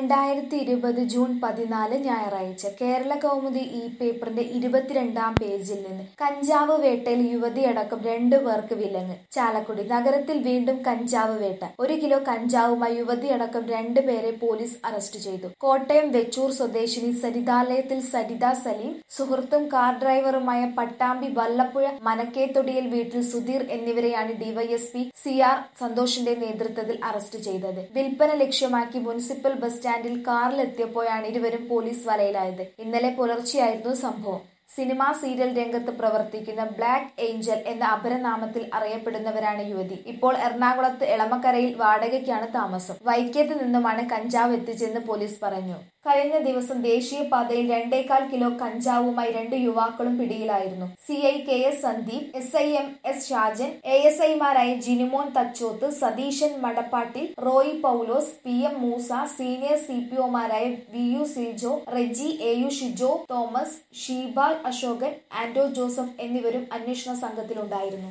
രണ്ടായിരത്തി ഇരുപത് ജൂൺ പതിനാല് ഞായറാഴ്ച കേരള കൗമുദി ഈ പേപ്പറിന്റെ ഇരുപത്തിരണ്ടാം പേജിൽ നിന്ന് കഞ്ചാവ് വേട്ടയിൽ യുവതിയടക്കം രണ്ടു പേർക്ക് വിലങ്ങ് ചാലക്കുടി നഗരത്തിൽ വീണ്ടും കഞ്ചാവ് വേട്ട ഒരു കിലോ കഞ്ചാവുമായി യുവതിയടക്കം രണ്ടുപേരെ പോലീസ് അറസ്റ്റ് ചെയ്തു കോട്ടയം വെച്ചൂർ സ്വദേശിനി സരിതാലയത്തിൽ സരിത സലീം സുഹൃത്തും കാർ ഡ്രൈവറുമായ പട്ടാമ്പി വല്ലപ്പുഴ മനക്കേത്തൊടിയിൽ വീട്ടിൽ സുധീർ എന്നിവരെയാണ് ഡിവൈഎസ്പി സി ആർ സന്തോഷിന്റെ നേതൃത്വത്തിൽ അറസ്റ്റ് ചെയ്തത് വിൽപ്പന ലക്ഷ്യമാക്കി മുനിസിപ്പൽ ബസ് സ്റ്റാൻഡിൽ കാറിലെത്തിയപ്പോഴാണ് ഇരുവരും പോലീസ് വലയിലായത് ഇന്നലെ പുലർച്ചെയായിരുന്നു സംഭവം സിനിമാ സീരിയൽ രംഗത്ത് പ്രവർത്തിക്കുന്ന ബ്ലാക്ക് ഏഞ്ചൽ എന്ന അപരനാമത്തിൽ അറിയപ്പെടുന്നവരാണ് യുവതി ഇപ്പോൾ എറണാകുളത്ത് എളമക്കരയിൽ വാടകയ്ക്കാണ് താമസം വൈക്കത്ത് നിന്നുമാണ് കഞ്ചാവ് എത്തിച്ചെന്ന് പോലീസ് പറഞ്ഞു കഴിഞ്ഞ ദിവസം ദേശീയപാതയിൽ രണ്ടേകാൽ കിലോ കഞ്ചാവുമായി രണ്ട് യുവാക്കളും പിടിയിലായിരുന്നു C I K S Sandeep S I M S Shajan A S ഐമാരായ ജിനുമോൻ തച്ചോത്ത് സതീശൻ മടപ്പാട്ടിൽ Roy Paulose P M Moosa senior C P ഒമാരായ V U Siljo Reji A U Shijo Thomas Sheebal Ashokan Anto Joseph എന്നിവരും അന്വേഷണ സംഘത്തിലുണ്ടായിരുന്നു